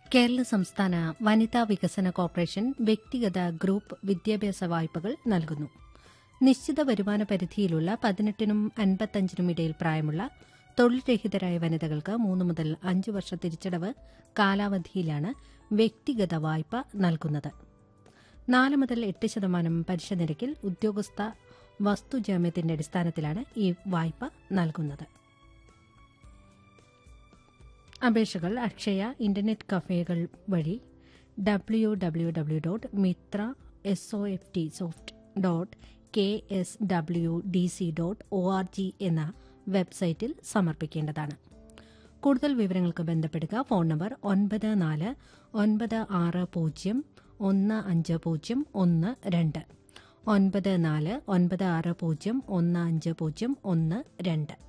കേരള സംസ്ഥാന വനിതാ വികസന കോർപ്പറേഷൻ വ്യക്തിഗത ഗ്രൂപ്പ് വിദ്യാഭ്യാസ വായ്പകൾ നൽകുന്നു നിശ്ചിത വരുമാന പരിധിയിലുള്ള പതിനെട്ടിനും അൻപത്തഞ്ചിനും ഇടയിൽ പ്രായമുള്ള തൊഴിൽ രഹിതരായ വനിതകൾക്ക് മൂന്ന് മുതൽ അഞ്ച് വർഷ തിരിച്ചടവ് കാലാവധിയിലാണ് വ്യക്തിഗത വായ്പ നൽകുന്നത് നാല് മുതൽ എട്ട് ശതമാനം പലിശ നിരക്കിൽ ഉദ്യോഗസ്ഥ വസ്തുജാമ്യത്തിന്റെ അടിസ്ഥാനത്തിലാണ് ഈ വായ്പ നൽകുന്നത് അപേക്ഷകൾ അക്ഷയ ഇന്റർനെറ്റ് കഫേകൾ വഴി W W W dot Mitra S O F T soft dot K S W D C dot O R G എന്ന വെബ്സൈറ്റിൽ സമർപ്പിക്കേണ്ടതാണ് കൂടുതൽ വിവരങ്ങൾക്ക് ബന്ധപ്പെടുക ഫോൺ നമ്പർ ഒൻപത് നാല് ഒൻപത് ആറ് പൂജ്യം ഒന്ന് അഞ്ച് പൂജ്യം ഒന്ന് രണ്ട് ഒൻപത് നാല് ഒൻപത് ആറ് പൂജ്യം ഒന്ന് അഞ്ച് പൂജ്യം ഒന്ന് രണ്ട്